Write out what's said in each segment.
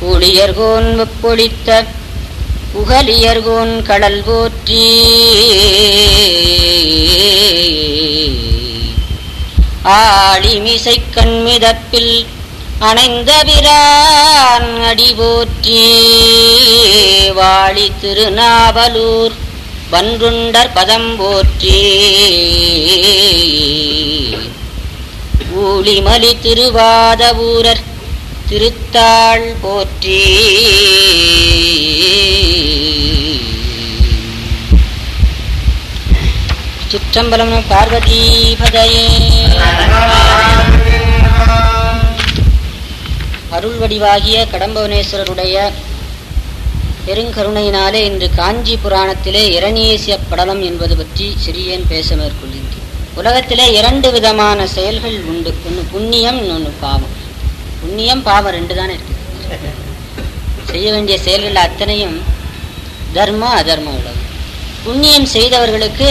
ஊழியர்கோன் வெப்பொழித்த புகலியர்கோன் கடல் போற்றி ஆளிமிசை கண்மிதப்பில் அணைந்த பிரான் அடி போற்றி வாழி திருநாவலூர் வன்றுண்டர் பதம் போற்றி ஊழிமலி திருவாதவூரர் திருத்தாள் போற்றி சிற்றம்பலம் பார்வதி பதையே அருள் வடிவாகிய கடம்பவனேஸ்வரருடைய பெருங்கருணையினாலே இன்று காஞ்சி புராணத்திலே இரணியேசிய படலம் என்பது பற்றி சிறியேன் பேச மேற்கொள்கின்றேன் உலகத்திலே இரண்டு விதமான செயல்கள் உண்டு ஒன்று புண்ணியம் இன்னொன்று பாவம் புண்ணியம் பாவம் ரெண்டு தானே இருக்கு செய்ய வேண்டிய செயல்கள் அத்தனையும் தர்மம் அதர்மம் உள்ளது புண்ணியம் செய்தவர்களுக்கு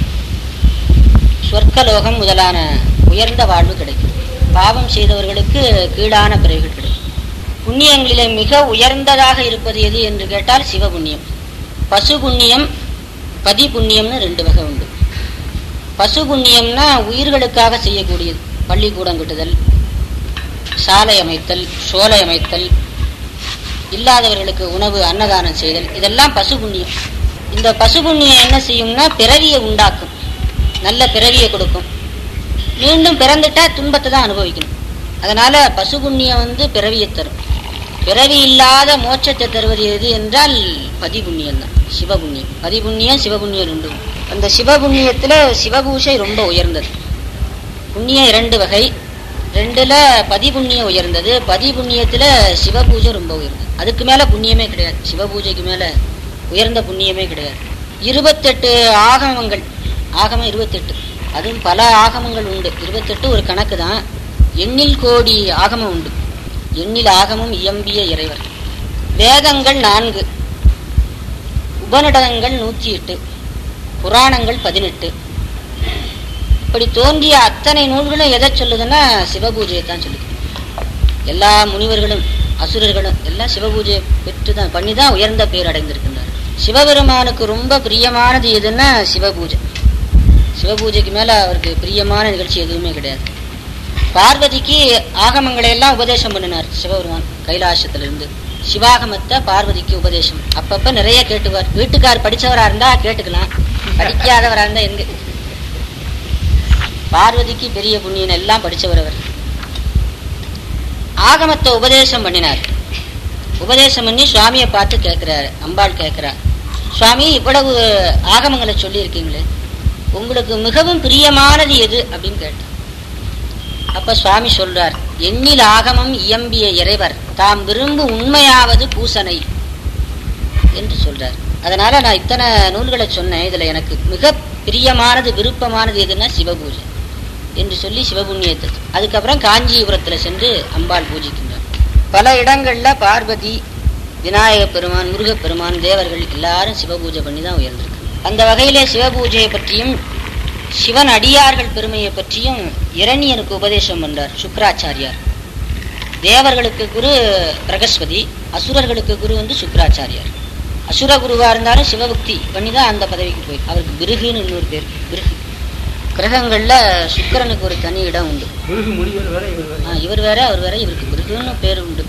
சொர்க்கலோகம் முதலான உயர்ந்த வாழ்வு கிடைக்கும் பாவம் செய்தவர்களுக்கு கீழான பிறவிகள் கிடைக்கும் புண்ணியங்களிலே மிக உயர்ந்ததாக இருப்பது எது என்று கேட்டால் சிவபுண்ணியம் பசு புண்ணியம் பதி புண்ணியம்னு ரெண்டு வகை உண்டு பசு புண்ணியம்னா உயிர்களுக்காக செய்யக்கூடியது பள்ளிக்கூடம் கட்டுதல் சாலை அமைத்தல் சோலை அமைத்தல் இல்லாதவர்களுக்கு உணவு அன்னதானம் செய்தல் இதெல்லாம் பசு புண்ணியம் இந்த பசு புண்ணியம் என்ன செய்யும்னா பிறவியை உண்டாக்கும் நல்ல பிறவியை கொடுக்கும் மீண்டும் பிறந்துட்டா துன்பத்தை தான் அனுபவிக்கணும் அதனால பசு புண்ணியம் வந்து பிறவியை தரும் பிறவி இல்லாத மோட்சத்தை தருவது எது என்றால் பதிபுண்ணியம் தான் சிவபுண்ணியம் பதிபுண்ணியம் சிவபுண்ணியம் ரெண்டு அந்த சிவபுண்ணியத்துல சிவபூஷை ரொம்ப உயர்ந்தது புண்ணியம் இரண்டு வகை ரெண்டுல பதிபுண்ணியம் உயர்ந்தது பதிபுண்ணியத்துல சிவபூஜை ரொம்ப உயர்ந்தது அதுக்கு மேல புண்ணியமே கிடையாது சிவபூஜைக்கு மேல உயர்ந்த புண்ணியமே கிடையாது இருபத்தெட்டு ஆகமங்கள் ஆகமம் இருபத்தெட்டு அதுவும் பல ஆகமங்கள் உண்டு இருபத்தெட்டு ஒரு கணக்கு தான் எண்ணில் கோடி ஆகமம் உண்டு எண்ணில் ஆகமும் இயம்பிய இறைவர் வேதங்கள் நான்கு உபநிடதங்கள் நூற்றி எட்டு புராணங்கள் பதினெட்டு இப்படி தோன்றிய அத்தனை நூல்களும் எதை சொல்லுதுன்னா சிவபூஜையை தான் சொல்லுது எல்லா முனிவர்களும் அசுரர்களும் எல்லாம் சிவபூஜையை பெற்று தான் பண்ணி தான் உயர்ந்த பேர் அடைந்திருக்கின்றார் சிவபெருமானுக்கு ரொம்ப பிரியமானது எதுன்னா சிவபூஜை சிவபூஜைக்கு மேல அவருக்கு பிரியமான நிகழ்ச்சி எதுவுமே கிடையாது பார்வதிக்கு ஆகமங்களை எல்லாம் உபதேசம் பண்ணினார் சிவபெருமான் கைலாசத்திலிருந்து சிவாகமத்தை பார்வதிக்கு உபதேசம் அப்பப்ப நிறைய கேட்டுவார் வீட்டுக்கார் படிச்சவரா இருந்தா கேட்டுக்கலாம் படிக்காதவரா இருந்தா எங்க பார்வதிக்கு பெரிய புண்ணியன் எல்லாம் படிச்சவர் அவர் ஆகமத்தை உபதேசம் பண்ணினார் உபதேசம் பண்ணி சுவாமியை பார்த்து கேட்கிறாரு அம்பாள் கேட்கிறார் சுவாமி இவ்வளவு ஆகமங்களை சொல்லி இருக்கீங்களே உங்களுக்கு மிகவும் பிரியமானது எது அப்படின்னு கேட்டார் அப்ப சுவாமி சொல்றார் எண்ணில் ஆகமம் இயம்பிய இறைவர் தாம் விரும்பு உண்மையாவது பூசனை என்று சொல்றார் அதனால நான் இத்தனை நூல்களை சொன்னேன் இதுல எனக்கு மிக பிரியமானது விருப்பமானது எதுன்னா சிவபூஜை என்று சொல்லி சிவபுண்ணியத்தை அதுக்கப்புறம் காஞ்சிபுரத்துல சென்று அம்பாள் பூஜிக்கின்றார் பல இடங்கள்ல பார்வதி விநாயக பெருமான் முருகப் பெருமான் தேவர்கள் எல்லாரும் சிவபூஜை பண்ணி தான் உயர்ந்திருக்கு அந்த வகையிலே சிவபூஜையை பற்றியும் சிவன் அடியார்கள் பெருமையை பற்றியும் இரணியனுக்கு உபதேசம் பண்றார் சுக்கராச்சாரியார் தேவர்களுக்கு குரு பிரகஸ்பதி அசுரர்களுக்கு குரு வந்து சுக்கராச்சாரியார் அசுர குருவா இருந்தாலும் சிவபக்தி பண்ணி தான் அந்த பதவிக்கு போய் அவருக்கு பிருகுன்னு இன்னொரு பேர் பிருகு கிரகங்கள்ல சுக்கிரனுக்கு ஒரு தனி இடம் உண்டு பிறகு முனிவர் வேற இவர் வேற ஆ, இவர் வேற அவர் வேற இவருக்கு பிருகுன்னு பேர் உண்டு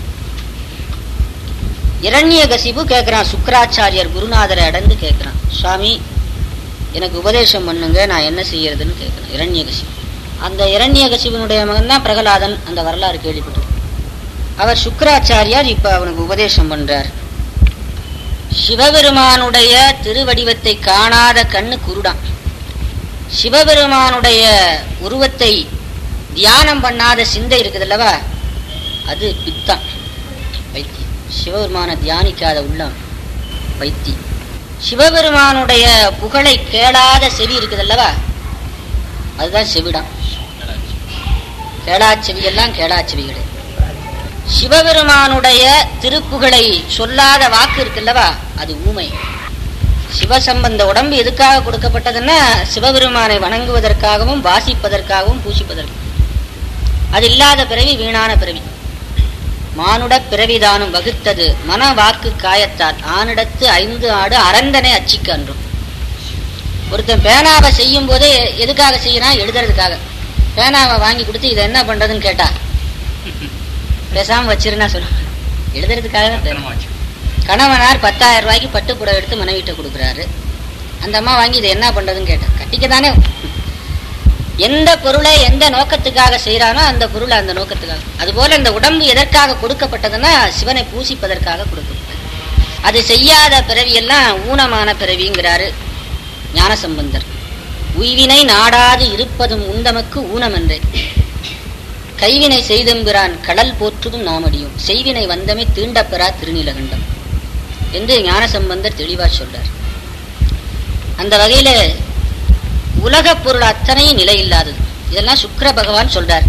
இரண்ய கசிபு கேட்கிறான் சுக்கராச்சாரியார் குருநாதரை அடைந்து கேட்கிறான் சுவாமி எனக்கு உபதேசம் பண்ணுங்க நான் என்ன செய்யறதுன்னு கேட்கிறேன் இரண்ய கசிபு அந்த இரண்ய கசிபனுடைய மகன் தான் பிரகலாதன் அந்த வரலாறு கேள்விப்பட்டு அவர் சுக்கராச்சாரியார் இப்ப அவனுக்கு உபதேசம் பண்றார் சிவபெருமானுடைய திருவடிவத்தை காணாத கண்ணு குருடான் சிவபெருமானுடைய உருவத்தை தியானம் பண்ணாத சிந்தை இருக்குதுல்லவா அது பித்தம் பைத்தியம் சிவபெருமான தியானிக்காத உள்ளம் பைத்தியம் சிவபெருமானுடைய புகழை கேளாத செவி இருக்குதல்லவா அதுதான் செவிடான் கேளாச்செவி எல்லாம் கேளாச்செவிகளே சிவபெருமானுடைய திருப்புகழை சொல்லாத வாக்கு இருக்குல்லவா அது ஊமை சிவசம்பந்த உடம்பு எதுக்காக கொடுக்கப்பட்டதுன்னா சிவபெருமானை வணங்குவதற்காகவும் வாசிப்பதற்காகவும் பூசிப்பதற்கும் அது இல்லாத பிறவி வீணான பிறவி மானுடப் பிறவிதானும் வகுத்தது மன வாக்கு காயத்தால் ஆனிடத்து ஐந்து ஆடு அரந்தனை அச்சிக்கு அன்றும் ஒருத்தன் பேனாவை செய்யும் போதே எதுக்காக செய்யறான் எழுதுறதுக்காக பேனாவை வாங்கி கொடுத்து இதை என்ன பண்றதுன்னு கேட்டா பேசாம வச்சிருந்தா சொல்லுவாங்க எழுதுறதுக்காக தான் பேனா. கணவனார் பத்தாயிரம் ரூபாய்க்கு பட்டு புடவை எடுத்து மனைவிட்ட கொடுக்குறாரு அந்த அம்மா வாங்கி இதை என்ன பண்றதுன்னு கேட்டா கட்டிக்க தானே எந்த பொருளை எந்த நோக்கத்துக்காக செய்யறானோ அந்த பொருளை அந்த நோக்கத்துக்காக அதுபோல இந்த உடம்பு எதற்காக கொடுக்கப்பட்டதுன்னா சிவனை பூசிப்பதற்காக கொடுக்கப்பட்டது அது செய்யாத பிறவியெல்லாம் ஊனமான பிறவிங்கிறாரு ஞானசம்பந்தர் உய்வினை நாடாது இருப்பதும் உண்டமக்கு ஊனமென்றே கைவினை செய்தெம்பிரான் கடல் போற்றுதும் நாமடியும் செய்வினை வந்தமே தீண்டப்பெறா திருநீலகண்டம் என்று ஞானசம்பந்தர் தெளிவா சொல்றார் அந்த வகையில உலகப் பொருள் அத்தனையும் நிலை இல்லாதது இதெல்லாம் சுக்கிர பகவான் சொல்றார்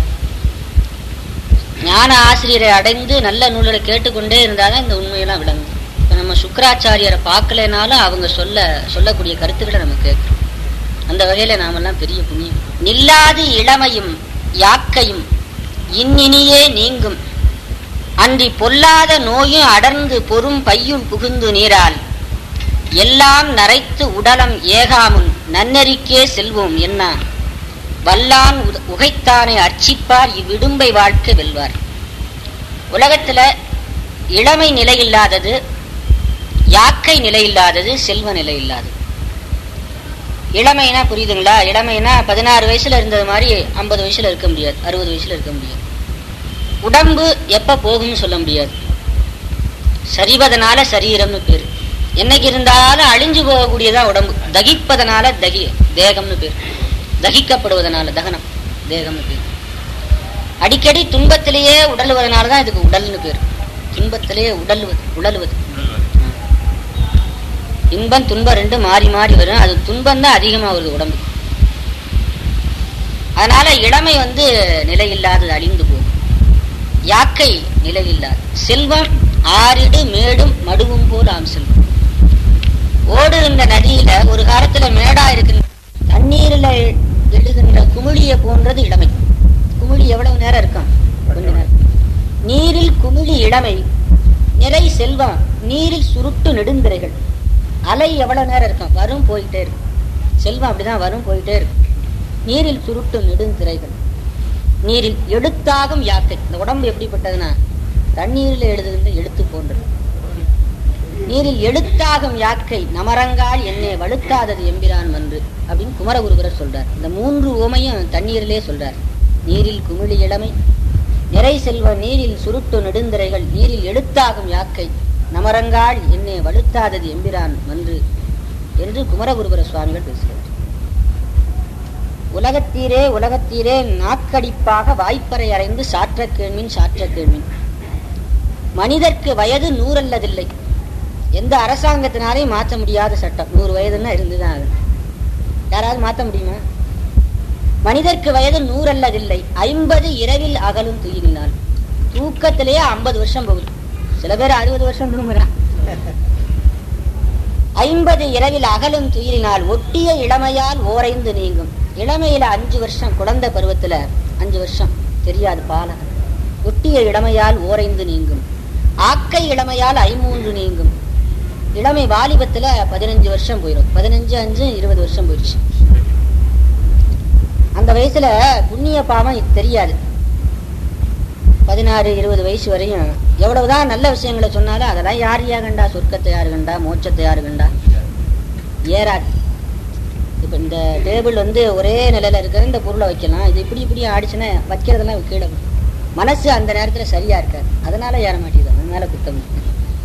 ஞான ஆசிரியரை அடைந்து நல்ல நூல்களை கேட்டுக்கொண்டே இருந்தாதான் இந்த உண்மையெல்லாம் விளங்கும் இப்ப நம்ம சுக்கராச்சாரியரை பார்க்கலைனாலும் அவங்க சொல்ல சொல்லக்கூடிய கருத்துக்களை நம்ம கேட்கிறோம் அந்த வகையில நாமெல்லாம் பெரிய புண்ணியம் நில்லாது இளமையும் யாக்கையும் இன்னினியே நீங்கும் அன்றி பொல்லாத நோயும் அடர்ந்து பொறும் பையுள் புகுந்து நீரால் எல்லாம் நரைத்து உடலம் ஏகாமுன் நன்னெறிக்கே செல்வோம் என்ன வல்லான் உத- உகைத்தானை அர்ச்சிப்பார் இவ்விடும்பை வாழ்க்கை வெல்வார் உலகத்துல இளமை நிலை இல்லாதது யாக்கை நிலை இல்லாதது செல்வ நிலை இல்லாதது இளமைனா புரியுதுங்களா இளமைனா பதினாறு வயசுல இருந்தது மாதிரி ஐம்பது வயசுல இருக்க முடியாது அறுபது வயசுல இருக்க முடியாது உடம்பு எப்ப போகும்னு சொல்ல முடியாது சரிவதனால சரீரம்னு பேரு என்னைக்கு இருந்தாலும் அழிஞ்சு போகக்கூடியதா உடம்பு தகிப்பதனால தகி தேகம்னு பேர் தகிக்கப்படுவதனால தகனம் தேகம்னு பேர் அடிக்கடி துன்பத்திலேயே உடலுவதனால தான் இதுக்கு உடல்னு பேர் துன்பத்திலேயே உடலுவது உடலுவது இன்பம் துன்பம் ரெண்டு மாறி மாறி வரும் அது துன்பம் தான் அதிகமா வருது உடம்பு அதனால இளமை வந்து நிலையில்லாதது அழிந்து போகும் யாக்கை நிலையில்லாது செல்வம் ஆறிடு மேடும் மடுவும் போல் ஆம் செல்வம் ஓடுகின்ற நதியில ஒரு காலத்துல மேடா இருக்கின்ற தண்ணீர்ல எழுகின்ற குமிழிய போன்றது இளமை குமிழி எவ்வளவு நேரம் இருக்கும் கொஞ்ச நேரம் நீரில் குமிழி இளமை நிறை செல்வம் நீரில் சுருட்டு நெடுந்திரைகள் அலை எவ்வளவு நேரம் இருக்கும் வரும் போயிட்டே இருக்கும் செல்வம் அப்படிதான் வரும் போயிட்டே இருக்கும் நீரில் சுருட்டு நெடுந்திரைகள் நீரில் எழுத்தாகும் யாக்கை இந்த உடம்பு எப்படிப்பட்டதுன்னா தண்ணீரில் எழுதுகின்ற எழுத்து போன்றது நீரில் எழுத்தாகும் யாக்கை நமரங்கால் என்னை வழுத்தாதது எம்பிரான் வந்து அப்படின்னு குமரகுருபரர் சொல்றார் இந்த மூன்று உமையும் தண்ணீரிலே சொல்றார் நீரில் குமிழி இளமை நிறை செல்வ நீரில் சுருட்டு நெடுந்திரைகள் நீரில் எழுத்தாகும் யாக்கை நமரங்கால் என்னை வழுத்தாதது எம்பிரான் வந்து என்று குமரகுருபர சுவாமிகள் பேசுகிறார் உலகத்தீரே உலகத்தீரே நாக்கடிப்பாக வாய்ப்பறை அறைந்து சாற்ற கேள்மின் சாற்ற கேள்மின் மனிதர்க்கு வயது நூறல்லதில்லை எந்த அரசாங்கத்தினாலையும் மாற்ற முடியாத சட்டம் நூறு வயதுன்னா இருந்துதான் ஆகணும் யாராவது மாற்ற முடியுமா மனிதர்க்கு வயது நூறல்லதில்லை ஐம்பது இரவில் அகலும் துயிலினால் தூக்கத்திலேயே ஐம்பது வருஷம் போகுது சில பேர் அறுபது வருஷம் தூங்குறான் ஐம்பது இரவில் அகலும் துயிலினால் ஒட்டிய இளமையால் ஓரைந்து நீங்கும் இளமையில அஞ்சு வருஷம் குழந்தை பருவத்துல அஞ்சு வருஷம் தெரியாது பாலகன் ஒட்டிய இளமையால் ஓரைந்து நீங்கும் ஆக்கை இளமையால் ஐமூன்று நீங்கும் இளமை வாலிபத்துல பதினஞ்சு வருஷம் போயிடும் பதினஞ்சு அஞ்சு இருபது வருஷம் போயிடுச்சு அந்த வயசுல புண்ணிய பாவம் தெரியாது பதினாறு இருபது வயசு வரையும் எவ்வளவுதான் நல்ல விஷயங்களை சொன்னாலும் அதெல்லாம் யார் யா கண்டா சொர்க்கத்தை யாரு கண்டா மோட்சத்தை யாரு கண்டா ஏறாது இப்ப இந்த டேபிள் வந்து ஒரே நிலையில இருக்கிற இந்த பொருளை வைக்கலாம் இது இப்படி இப்படி ஆடிச்சுன்னா வைக்கிறதெல்லாம் கீழே விழும். மனசு அந்த நேரத்துல சரியா இருக்காது அதனால ஏற மாட்டேங்குது அதனால குத்தம் இல்லை.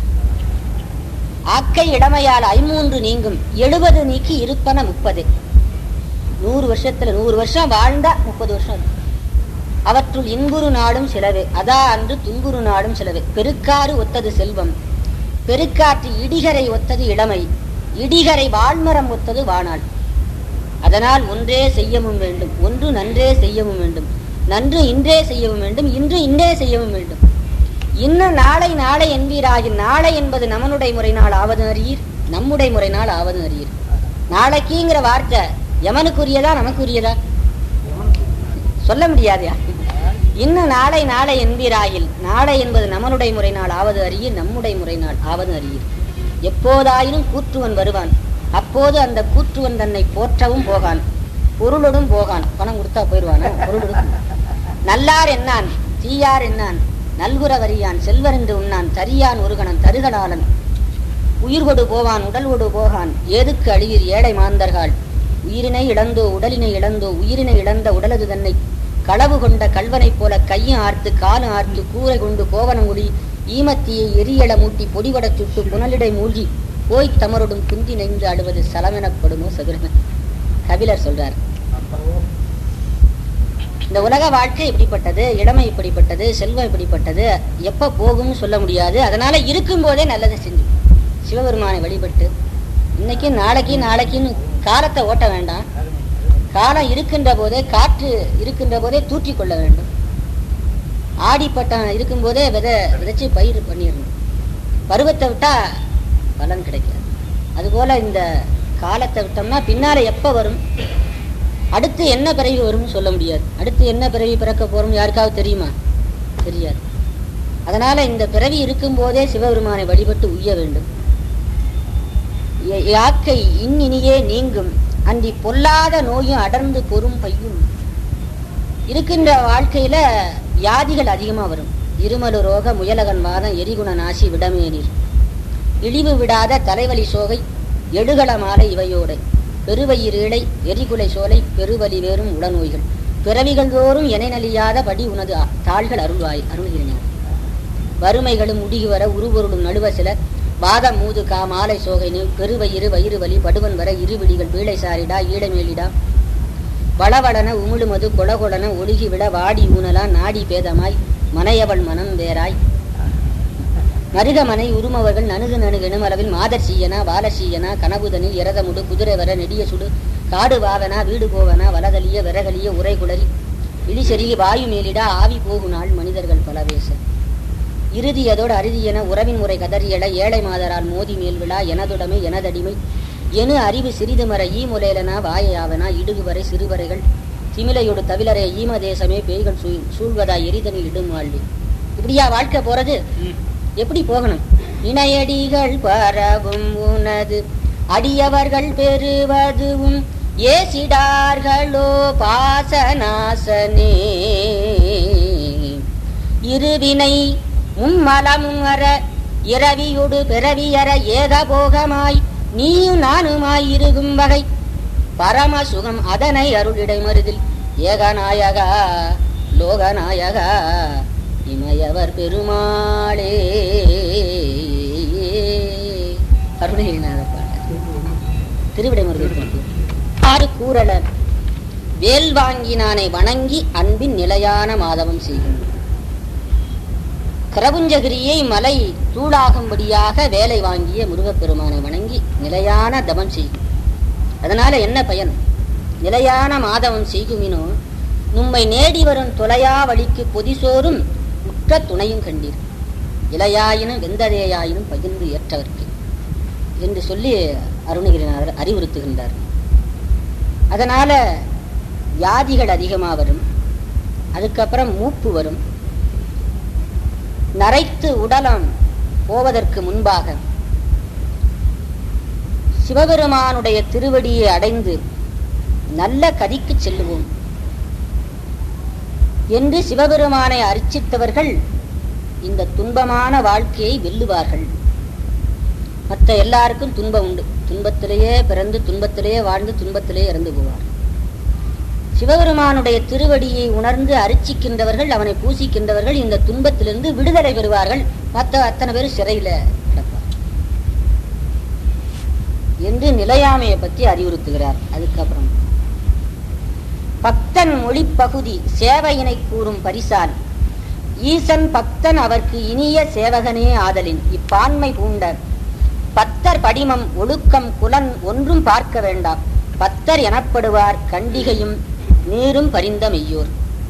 ஆக்கை இளமையால் ஐமூன்று நீங்கும் எழுபது நீக்கி இருப்பன முப்பது நூறு வருஷத்துல நூறு வருஷம் வாழ்ந்தா முப்பது வருஷம் இருக்கும். அவற்றுள் இன்புறு நாடும் சிலவே அதா அன்று துன்புறு நாடும் சிலவே பெருக்காறு ஒத்தது செல்வம் பெருக்காற்று இடிகரை ஒத்தது இளமை இடிகரை வாழ்மரம் ஒத்தது வாணாள் அதனால் ஒன்றே செய்யவும் வேண்டும் ஒன்று நன்றே செய்யவும் வேண்டும் நன்று இன்றே செய்யவும் வேண்டும் இன்று இன்றே செய்யவும் வேண்டும் இன்னும் நாளை நாளை என்பீராகில் நாளை என்பது நமனுடைய முறை நாள் ஆவது அறியீர் நம்முடைய முறை நாள் ஆவது அறியீர் நாளைக்குங்கிற வார்த்தை எமனுக்குரியதா நமக்குரியதா சொல்ல முடியாதயா இன்னும் நாளை நாளை என்பீராயில் நாளை என்பது நமனுடைய முறை நாள் ஆவது அறியில் நம்முடைய முறை நாள் ஆவது அறியில் எப்போதாயினும் கூற்றுவன் வருவான் அப்போது அந்த கூற்றுவன் தன்னை போற்றவும் போகான் பொருளோடும் போகான் பணம் கொடுத்தா போயிடுவானா பொருளோடும் நல்லார் என்னான் தீயார் என்னான் நல்குற வரியான் செல்வர் என்று உண்ணான் தரியான் ஒருகணன் தருகலாளன் உயிர்கொடு போவான் உடல்கொடு போகான் ஏதுக்கு அழிவீர் ஏழை மாந்தர்கள் உயிரினை இழந்தோ உடலினை இழந்தோ உயிரினை இழந்த உடலது தன்னை களவு கொண்ட கல்வனைப் போல கையும் ஆர்த்து காலும் ஆர்த்து கூரை கொண்டு கோவனங்குடி ஈமத்தியை எரியள மூட்டி பொடிவடச் சுட்டு புனலிடை மூழ்கி போய்த் தமருடன் குந்தி நெய்ந்து அழுவது சலமெனப்படுமோ சதுரன கபிலர் சொல்றார் இந்த உலக வாழ்க்கை இப்படிப்பட்டது இளமை இப்படிப்பட்டது செல்வம் இப்படிப்பட்டது எப்ப போகும்னு சொல்ல முடியாது அதனால இருக்கும் போதே நல்லதை செஞ்சு சிவபெருமானை வழிபட்டு இன்னைக்கு நாளைக்கு நாளைக்குன்னு காலத்தை ஓட்ட வேண்டாம் காலம் இருக்கின்ற போதே காற்று இருக்கின்ற போதே தூற்றி கொள்ள வேண்டும் ஆடிப்பட்டம் இருக்கும் போதே விதை விதைச்சு பயிர் பண்ணிடணும் பருவத்தை விட்டா பலன் கிடைக்காது அதுபோல இந்த காலத்தை விட்டோம்னா பின்னால எப்ப வரும் அடுத்து என்ன பிறவி வரும்னு சொல்ல முடியாது அடுத்து என்ன பிறவி பிறக்க போறோம் யாருக்காவது தெரியுமா தெரியாது அதனால இந்த பிறவி இருக்கும் போதே சிவபெருமானை வழிபட்டு உய்ய வேண்டும் ய- யாக்கை இன்னினியே நீங்கும் அன்றி பொல்லாத நோயும் அடர்ந்து பொறும் பையும் இருக்கின்ற வாழ்க்கையில வியாதிகள் அதிகமா வரும் இருமலு ரோக முயலகன் வாதம் எரிகுண நாசி விடமேனீர் இழிவு விடாத தலைவலி சோகை எடுகள மாலை இவையோடை பெருவயிர் இழை எரிகுலை சோலை பெருவலி வேறும் உடநோய்கள் பிறவிகள் தோறும் எனை நலியாத படி உனது ஆ- தாள்கள் அருள்வாய் அருள்கிறேன் வறுமைகளும் உடுகி வர உருவொருளும் நடுவ சில வாதம் மூது கா மாலை சோகை நீள் பெருவயிறு வயிறு வலி படுவன் வர இருவிழிகள் வீழை சாரிடா ஈழமேலிடா வளவளன உமிழுமது கொளகொளன ஒழுகி விட வாடி ஊனலா நாடி பேதமாய் மனையவள் மனம் வேறாய் மருகமனை உருமவர்கள் நணுகு நணுகு எனுமளவில் மாதர் சீயனா வால சீயனா கனவுதனில் இரதமுடு குதிரை வர நெடிய சுடு காடு வாவனா வீடு போவனா வலதலிய விறகலிய உரை குளறி இடிசெருகி வாயு மேலிடா ஆவி போகு நாள் மனிதர்கள் பல பேச இறுதியதோடு அறுதியென உறவின் முறை கதறியட ஏழை மாதரால் மோதி மேல் விழா எனதுடைமை எனதடிமை எனு அறிவு சிறிது மர ஈமுலேலனா வாயாவனா இடுகு வரை சிறுவரைகள் திமிலையொடு தவிலறைய ஈம தேசமே பேய்கள் சூழ் சூழ்வதா எரிதனில் இடும் வாழ்வு இப்படியா வாழ்க்கை போறது எப்படி போகணும் இணையடிகள் பரவும் உனது அடியவர்கள் பெறுவதுவும் ஏசிடார்களோ பாசநாசனே இருவினை மும்மலமும் அற இரவியொடு பிறவியற ஏகபோகமாய் நீயும் நானுமாய் இருக்கும் வகை பரம சுகம் அதனை அருளிடை மருதில் ஏகநாயகா லோகநாயகா இமயவர் பெருமாளே அருணகிரிநாதர் பாடல் திருவிடை மருதூர் ஆறு கூறல வேல் வாங்கினானை வணங்கி அன்பின் நிலையான மாதவம் செய்யும் கரபுஞ்சகிரியை மலை தூளாகும்படியாக வேலை வாங்கிய முருகப்பெருமானை வணங்கி நிலையான தவம் செய்யும் அதனால என்ன பயன் நிலையான மாதவம் செய்குமினோ நும்மை நேடி வரும் தொலையா வழிக்கு பொதிசோறும் உற்ற துணையும் கண்டீர் இலையாயினும் வெந்ததேயாயினும் பகிர்ந்து ஏற்றவர்க்கு என்று சொல்லி அருணகிரிநாதர் அறிவுறுத்துகின்றார் அதனால வியாதிகள் அதிகமாக வரும் அதுக்கப்புறம் மூப்பு வரும் நரைத்து உடலம் போவதற்கு முன்பாக சிவபெருமானுடைய திருவடியை அடைந்து நல்ல கதிக்கு செல்லுவோம் என்று சிவபெருமானை அர்ச்சித்தவர்கள் இந்த துன்பமான வாழ்க்கையை வெல்லுவார்கள் மற்ற எல்லாருக்கும் துன்பம் உண்டு துன்பத்திலேயே பிறந்து துன்பத்திலேயே வாழ்ந்து துன்பத்திலேயே இறந்து போவார் சிவபெருமானுடைய திருவடியை உணர்ந்து அர்ச்சிக்கின்றவர்கள் அவனை பூசிக்கின்றவர்கள் இந்த துன்பத்திலிருந்து விடுதலை பெறுவார்கள் மற்ற அத்தனை பேர் சிறையில கிடப்பார் என்று நிலையாமையை பற்றி அறிவுறுத்துகிறார் அதுக்கப்புறம் பக்தன் மொழிப்பகுதி சேவையினை கூறும் பரிசால் ஈசன் பக்தன் அவர்க்கு இனிய சேவகனே ஆதலின் இப்பான்மை பூண்ட பத்தர் படிமம் ஒழுக்கம் குலன் ஒன்றும் பார்க்க வேண்டாம் பத்தர் எனப்படுவார் கண்டிகையும் நீரும் பரிந்த மெய்யோர்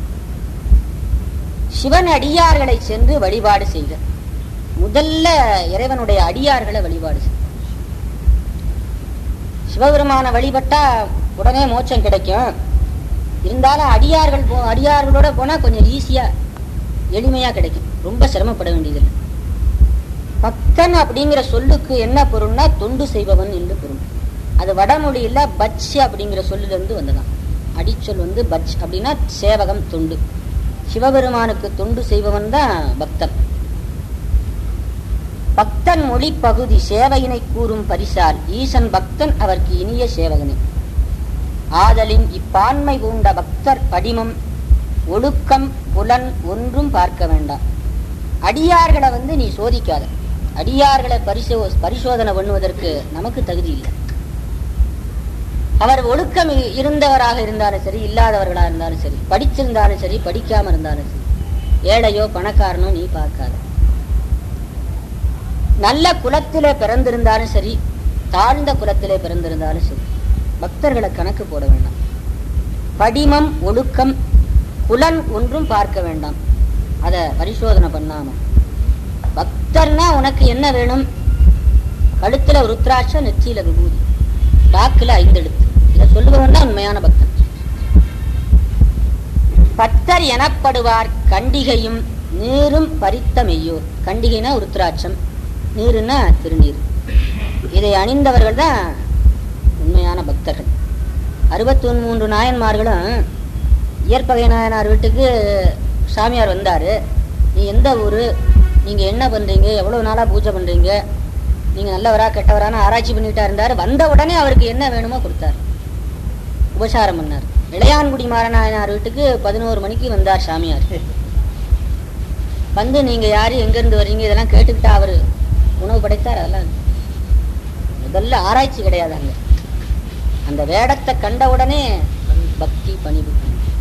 சிவன் அடியார்களை சென்று வழிபாடு செய்க முதல்ல இறைவனுடைய அடியார்களை வழிபாடு செய் சிவபெருமான வழிபட்டா உடனே மோட்சம் கிடைக்கும் இருந்தாலும் அடியார்கள் போ அடியார்களோட போனா கொஞ்சம் ஈஸியா எளிமையா கிடைக்கும் ரொம்ப சிரமப்பட வேண்டியதில்லை பக்தன் அப்படிங்கிற சொல்லுக்கு என்ன பொருள்னா தொண்டு செய்பவன் என்று பொருள் அது வடமொழியில பட்ச அப்படிங்கிற சொல்லுல இருந்து வந்ததான் அடிச்சொல் வந்து பட்ச் அப்படின்னா சேவகம் தொண்டு சிவபெருமானுக்கு தொண்டு செய்பவன் தான் பக்தன் பக்தன் மொழி பகுதி சேவையினை கூறும் பரிசால் ஈசன் பக்தன் அவர்க்கு இனிய சேவகனே ஆதலின் இப்பான்மை பூண்ட பக்தர் படிமம் ஒழுக்கம் புலன் ஒன்றும் பார்க்க வேண்டாம் அடியார்களை வந்து நீ சோதிக்காத அடியார்களை பரிசோ பரிசோதனை பண்ணுவதற்கு நமக்கு தகுதி இல்லை அவர் ஒழுக்கம் இ- இருந்தவராக இருந்தாலும் சரி இல்லாதவர்களா இருந்தாலும் சரி படிச்சிருந்தாலும் சரி படிக்காம இருந்தாலும் சரி ஏழையோ பணக்காரனோ நீ பார்க்காத நல்ல குலத்திலே பிறந்திருந்தாலும் சரி தாழ்ந்த குலத்திலே பிறந்திருந்தாலும் சரி பக்தர்களை கணக்கு போட வேண்டாம் படிமம் ஒழுக்கம் புலன் ஒன்றும் பார்க்க வேண்டாம் அத பரிசோதனை பண்ணாம பக்தர்னா உனக்கு என்ன வேணும் கழுத்துல ருத்ராட்சம் நெற்றியில விபூதி வாக்குல ஐந்தெழுத்து இதை சொல்லுபவன் தான் உண்மையான பக்தன் பக்தர் எனப்படுவார் கண்டிகையும் நீரும் பறித்த மெய்யோர் கண்டிகைனா ருத்ராட்சம் நீருன்னா திருநீர் இதை அணிந்தவர்கள் தான் உண்மையான பக்தர்கள் அறுபத்தி மூன்று நாயன்மார்களும் இயற்பகை நாயனார் வீட்டுக்கு சாமியார் வந்தார் நீ எந்த ஊர் நீங்கள் என்ன பண்ணுறீங்க எவ்வளோ நாளாக பூஜை பண்ணுறீங்க நீங்கள் நல்லவரா கெட்டவரான்னு ஆராய்ச்சி பண்ணிட்டா இருந்தார் வந்த உடனே அவருக்கு என்ன வேணுமோ கொடுத்தார் உபசாரம் பண்ணார் இளையான்குடி மாறநாயனார் வீட்டுக்கு பதினோரு மணிக்கு வந்தார் சாமியார் வந்து நீங்கள் யார் எங்கேருந்து வர்றீங்க இதெல்லாம் கேட்டுக்கிட்டா அவர் உணவு படைத்தார் அதெல்லாம் முதல்ல ஆராய்ச்சி கிடையாது அங்கே அந்த வேடத்தை கண்ட உடனே பக்தி பணிவு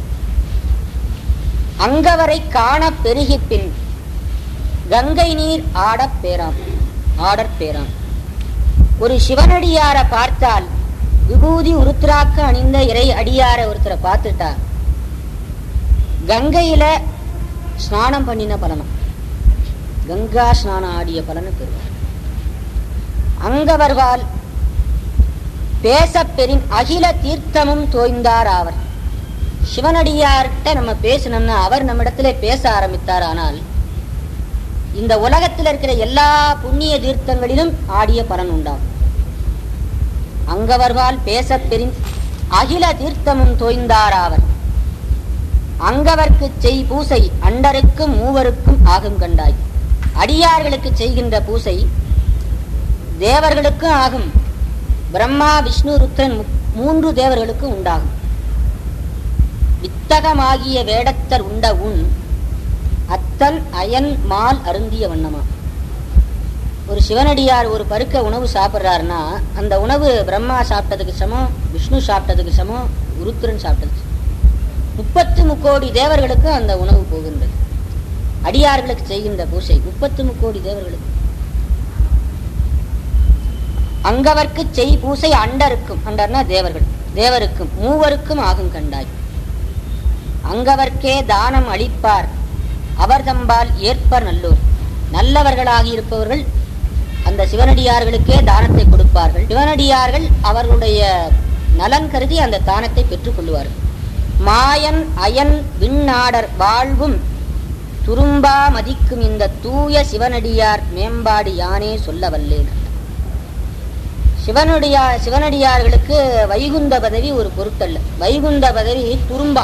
அங்கவரை காண பெருகி பின் கங்கை நீர் ஆடப் பேராம் ஆடற் பேராம் ஒரு சிவனடியார பார்த்தால் விபூதி உருத்ராக்க அணிந்த இறை அடியார ஒருத்தரை பார்த்துட்டா கங்கையில ஸ்நானம் பண்ணின பலனும் கங்கா ஸ்நானம் ஆடிய பலனை பெறுவார் அங்கவர்வால் பேசப் பெறின் அகில தீர்த்தமும் தோய்ந்தார் ஆவர் சிவனடியார்கிட்ட நம்ம பேசணும்னா அவர் நம்மிடத்துல பேச ஆரம்பித்தார் ஆனால் இந்த உலகத்தில் இருக்கிற எல்லா புண்ணிய தீர்த்தங்களிலும் ஆடிய பலன் உண்டாகும் அங்கவர்வால் பேசப் பெறின் அகில தீர்த்தமும் தோய்ந்தார் ஆவர் அங்கவர்க்கு செய் பூசை அண்டருக்கும் மூவருக்கும் ஆகும் கண்டாய் அடியார்களுக்கு செய்கின்ற பூசை தேவர்களுக்கும் ஆகும் பிரம்மா விஷ்ணு ருத்ரன் மு- மூன்று தேவர்களுக்கும் உண்டாகும் வித்தகமாகிய வேடத்தர் உண்ட உண் அத்தன் அயன் மால் அருந்திய வண்ணமா ஒரு சிவனடியார் ஒரு பருக்க உணவு சாப்பிட்றாருன்னா அந்த உணவு பிரம்மா சாப்பிட்டதுக்கு சமம் விஷ்ணு சாப்பிட்டதுக்கு சமம் ருத்ரன் சாப்பிட்டதுக்கு சமம். முப்பத்து முக்கோடி தேவர்களுக்கு அந்த உணவு போகின்றது அடியார்களுக்கு செய்கின்ற பூசை முப்பத்து முக்கோடி தேவர்களுக்கு அங்கவர்க்கு செய் பூசை அண்டருக்கும் அண்டர்னா தேவர்கள் தேவருக்கும் மூவருக்கும் ஆகும் கண்டாய் அங்கவர்க்கே தானம் அளிப்பார் அவர் தம்பால் ஏற்பர் நல்லோர் நல்லவர்களாகி இருப்பவர்கள் அந்த சிவனடியார்களுக்கே தானத்தை கொடுப்பார்கள் சிவனடியார்கள் அவர்களுடைய நலன் கருதி அந்த தானத்தை பெற்றுக் கொள்வார்கள் மாயன் அயன் விண்ணாடர் வாழ்வும் துரும்பா மதிக்கும் இந்த தூய சிவனடியார் மேம்பாடு யானே சொல்ல வல்லேன் சிவனுடைய சிவனடியார்களுக்கு வைகுந்த பதவி ஒரு பொருட்டல்ல வைகுந்த பதவி துரும்பா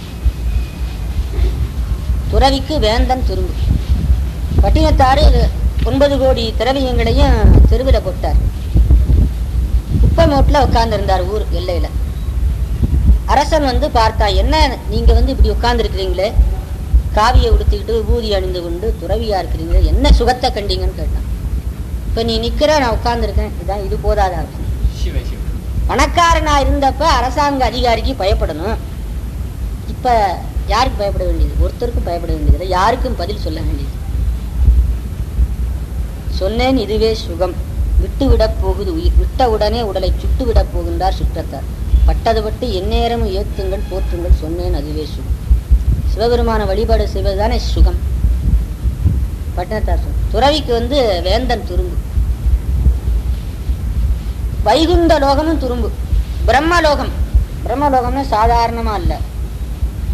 துறவிக்கு வேந்தன் துரும்பு பட்டினத்தாறு ஒன்பது கோடி திரவியங்களையும் தெருவில் போட்டார் குப்பை மூட்டில் உட்கார்ந்துருந்தார் ஊர் எல்லையில அரசன் வந்து பார்த்தா என்ன நீங்க வந்து இப்படி உட்கார்ந்துருக்கிறீங்களே காவியை உடுத்திக்கிட்டு ஊதி அணிந்து கொண்டு துறவியா இருக்கிறீங்களே என்ன சுகத்தை கண்டீங்கன்னு கேட்டான் இப்ப நீ நிக்கிற நான் உட்கார்ந்துருக்கேன் இதான் இது போதாதா சிவ சிவ பணக்காரனா இருந்தப்ப அரசாங்க அதிகாரிக்கு பயப்படணும் இப்ப யாருக்கு பயப்பட வேண்டியது ஒருத்தருக்கும் பயப்பட வேண்டியது இல்லை யாருக்கும் பதில் சொல்ல வேண்டியது சொன்னேன் இதுவே சுகம் விட்டு விடப் போகுது உயிர் விட்ட உடனே உடலை சுட்டு விடப் போகின்றார் சுற்றத்தார் பட்டது பட்டு எந்நேரமும் ஏத்துங்கள் போற்றுங்கள் சொன்னேன் அதுவே சுகம் சிவபெருமான வழிபாடு செய்வதுதானே சுகம் பட்டணத்தார் சொல் துறவிக்கு வந்து வேந்தன் துரும்பு வைகுந்த லோகமும் துரும்பு பிரம்மலோகம் பிரம்மலோகம்னா சாதாரணமா இல்ல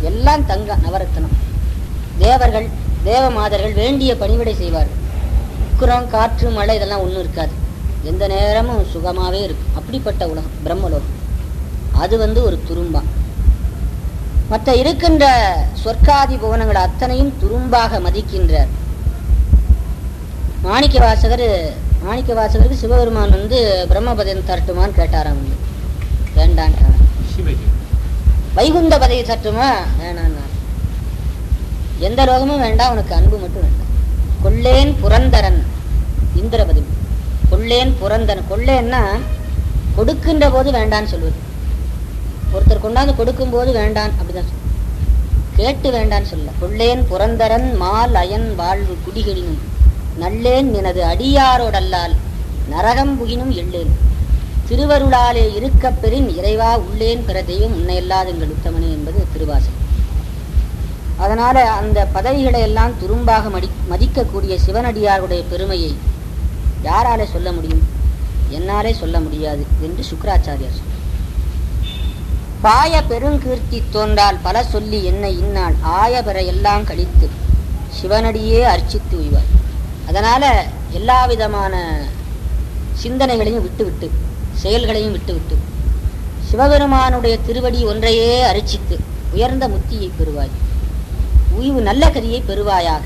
எல்லாம் தங்கம் நவரத்னம் தேவர்கள் தேவ மாதர்கள் வேண்டிய பணிவிடை செய்வார்கள் உக்குரம் காற்று மழை இதெல்லாம் ஒன்றும் இருக்காது எந்த நேரமும் சுகமாகவே இருக்கும் அப்படிப்பட்ட உலகம் பிரம்மலோகம் அது வந்து ஒரு துரும்பா மற்ற இருக்கின்ற சொர்க்காதி புவனங்கள் அத்தனையும் துரும்பாக மதிக்கின்றார் மாணிக்க வாசகர் மாணிக்க வாசகருக்கு சிவபெருமான் வந்து பிரம்மபதம் தரட்டுமான்னு கேட்டாராம் வந்து வேண்டான்ட்டாராம் சிவகி வைகுந்த பதவி தட்டுமா வேணான்னா எந்த லோகமும் வேண்டாம் உனக்கு அன்பு மட்டும் வேண்டாம் கொள்ளேன் புரந்தரன் இந்திரபதி கொள்ளேன் புரந்தரன் கொள்ளேன்னா கொடுக்கின்ற போது வேண்டான்னு சொல்லுவது ஒருத்தர் கொண்டாந்து கொடுக்கும் போது வேண்டான் அப்படிதான் சொல்லுவது. கேட்டு வேண்டான்னு சொல்ல கொள்ளேன் புரந்தரன் மால் அயன் வாழ்வு குடிகளினும் நல்லேன் எனது அடியாரோடல்லால் நரகம் புகினும் எள்ளேன் திருவருளாலே இருக்கப் பெறின் இறைவா உள்ளேன் பிற தெய்வம் உன்னை அல்லாதுங்கள் உத்தமனே என்பது திருவாசகம் அதனால அந்த பதவிகளை எல்லாம் துரும்பாக மடி மதிக்கக்கூடிய சிவனடியாருடைய பெருமையை யாராலே சொல்ல முடியும் என்னாலே சொல்ல முடியாது என்று சுக்கராச்சாரியார் சொன்னார் பாய பெருங்கீர்த்தி தோன்றால் பல சொல்லி என்னை இந்நாள் ஆய பெற எல்லாம் கழித்து சிவனடியே அர்ச்சித்து உய்வார் அதனால எல்லா விதமான சிந்தனைகளையும் விட்டுவிட்டு செயல்களையும் விட்டுவிட்டு சிவபெருமானுடைய திருவடி ஒன்றையே அர்ச்சித்து உயர்ந்த முத்தியை பெறுவாய் உய்வு நல்ல கதியை பெறுவாயாக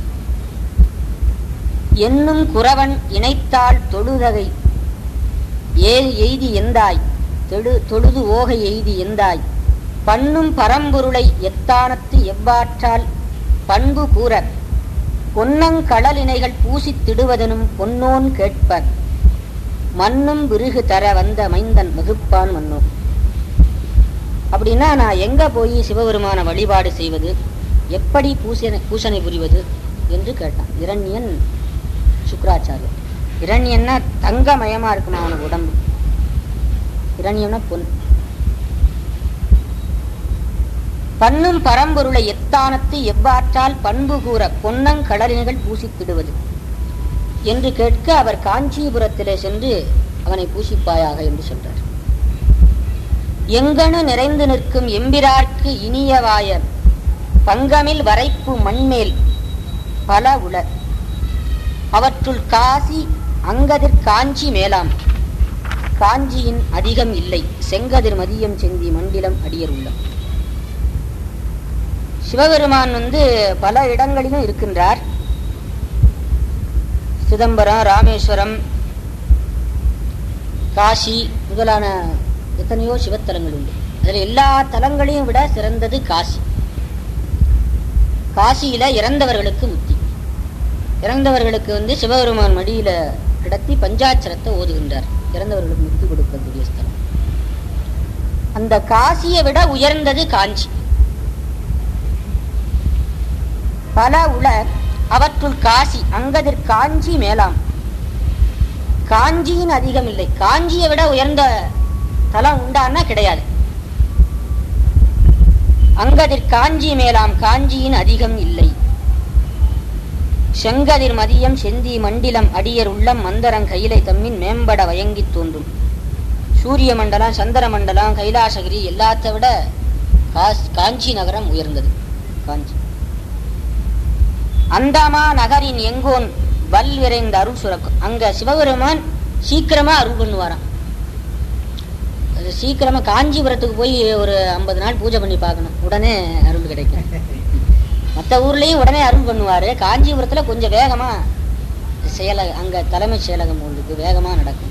என்னும் குறவன் இணைத்தாள் தொழுதகை ஏ எய்தி எந்தாய் தெடு தொழுது ஓகை எய்தி எந்தாய் பண்ணும் பரம்பொருளை எத்தானத்து எவ்வாற்றால் பண்பு கூற பொன்னங்கடலினைகள் பூசித் திடுவதனும் பொன்னோன் கேட்பர் மண்ணும் விருகு தர வந்த மைந்தன் வகுப்பான் மன்னோ அப்படின்னா நான் எங்க போய் சிவபெருமான வழிபாடு செய்வது எப்படி பூசனை பூசனை புரிவது என்று கேட்டான் இரண்யன் சுக்ராச்சாரியர் இரண்யன்னா தங்கமயமா இருக்குமா அவனுக்கு உடம்பு இரண்யம்னா பொன் பண்ணும் பரம்பொருளை எத்தானத்து எவ்வாற்றால் பண்பு கூற பொன்னங்கடலினைகள் பூசித்திடுவது என்று கேட்க அவர் காஞ்சிபுரத்திலே சென்று அவனை பூசிப்பாயாக என்று சொல்றார் எங்கனு நிறைந்து நிற்கும் எம்பிரார்க்கு இனியவாய பங்கமில் வரைப்பு மண்மேல் பல உள அவற்றுள் காசி அங்கதிர் காஞ்சி மேலாம் காஞ்சியின் அதிகம் இல்லை செங்கதிர் மதியம் செந்தி மண்டிலம் அடியர் உள்ளம் சிவபெருமான் வந்து பல இடங்களிலும் இருக்கின்றார் சிதம்பரம் ராமேஸ்வரம் காசி முதலான எத்தனையோ சிவத்தலங்கள் உண்டு அதில் எல்லா தலங்களையும் விட சிறந்தது காசி காசியில இறந்தவர்களுக்கு முத்தி இறந்தவர்களுக்கு வந்து சிவபெருமான் மடியில கிடத்தி பஞ்சாட்சரத்தை ஓதுகின்றார் இறந்தவர்களுக்கு முத்தி கொடுக்கக்கூடிய ஸ்தலம் அந்த காசியை விட உயர்ந்தது காஞ்சி பல உள அவற்றுள் காசி அங்கதிர் காஞ்சி மேலாம் காஞ்சியின் அதிகம் இல்லை காஞ்சியை விட உயர்ந்த தலம் உண்டான்னா கிடையாது அங்கதிர் காஞ்சி மேலாம் காஞ்சியின் அதிகம் இல்லை செங்கதிர் மதியம் செந்தி மண்டிலம் அடியர் உள்ளம் மந்தரங் கையிலை தம்மின் மேம்பட வயங்கித் தோன்றும் சூரிய மண்டலம் சந்திர மண்டலம் கைலாசகிரி எல்லாத்தை விட காஸ்- காஞ்சி நகரம் உயர்ந்தது காஞ்சி அந்தாமா நகரின் எங்கோன் வல் விரைந்த அருள் சுரக்கும் அங்க சிவபெருமான் சீக்கிரமா அருள் பண்ணுவாராம் அது சீக்கிரமா காஞ்சிபுரத்துக்கு போய் ஒரு ஐம்பது நாள் பூஜை பண்ணி பார்க்கணும் உடனே அருள் கிடைக்கும் மற்ற ஊர்லயும் உடனே அருள் பண்ணுவாரு காஞ்சிபுரத்துல கொஞ்சம் வேகமா செயல அங்க தலைமைச் செயலகம் உங்களுக்கு வேகமா நடக்கும்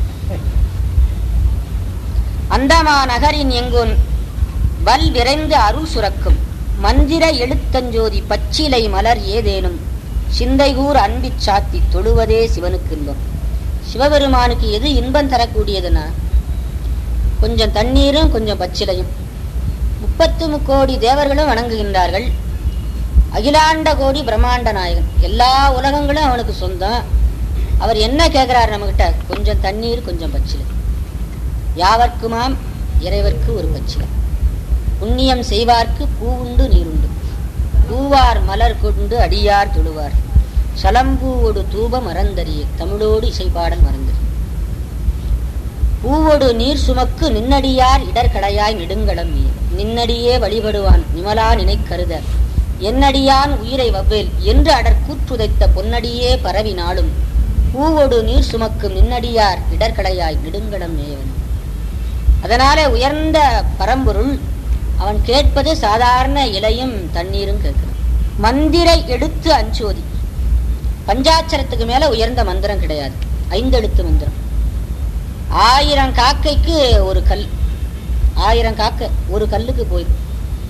அந்தமா நகரின் எங்கோன் வல் விரைந்து அருள் சுரக்கும் மந்திர எழுத்தஞ்சோதி பச்சிலை மலர் ஏதேனும் சிந்தைகூர் அன்பிச் சாத்தி தொழுவதே சிவனுக்கு இன்பம் சிவபெருமானுக்கு எது இன்பம் தரக்கூடியதுன்னா கொஞ்சம் தண்ணீரும் கொஞ்சம் பச்சிலையும் முப்பத்து முக்கோடி தேவர்களும் வணங்குகின்றார்கள் அகிலாண்ட கோடி பிரம்மாண்ட நாயகன் எல்லா உலகங்களும் அவனுக்கு சொந்தம் அவர் என்ன கேட்கிறார் நம்மகிட்ட கொஞ்சம் தண்ணீர் கொஞ்சம் பச்சிலை யாவர்க்குமாம் இறைவர்க்கு ஒரு பச்சிலை புண்ணியம் செய்வார்க்கு பூவுண்டு நீருண்டு பூவார் மலர் கொண்டு அடியார் தொழுவார் சலம்பூவோடு தூப மறந்தறிய தமிழோடு இசைப்பாடல் மறந்தறி பூவோடு நீர் சுமக்கு நின்னடியார் இடர்கடையாய் நெடுங்கடம் மீது நின்னடியே வழிபடுவான் நிமலா நினைக்கருத என்னடியான் உயிரை வவ்வேல் என்று அடர் கூற்றுதைத்த பொன்னடியே பரவி நாளும் பூவொடு நீர் சுமக்கும் நின்னடியார் இடர்களையாய் நெடுங்கடம் மேயவன் அதனாலே உயர்ந்த பரம்பொருள் அவன் கேட்பது சாதாரண இலையும் தண்ணீரும் கேட்கிறான் மந்திரை எடுத்து அஞ்சோதி பஞ்சாட்சரத்துக்கு மேல உயர்ந்த மந்திரம் கிடையாது ஐந்தெழுத்து மந்திரம் ஆயிரம் காக்கைக்கு ஒரு கல் ஆயிரம் காக்கை ஒரு கல்லுக்கு போயிடும்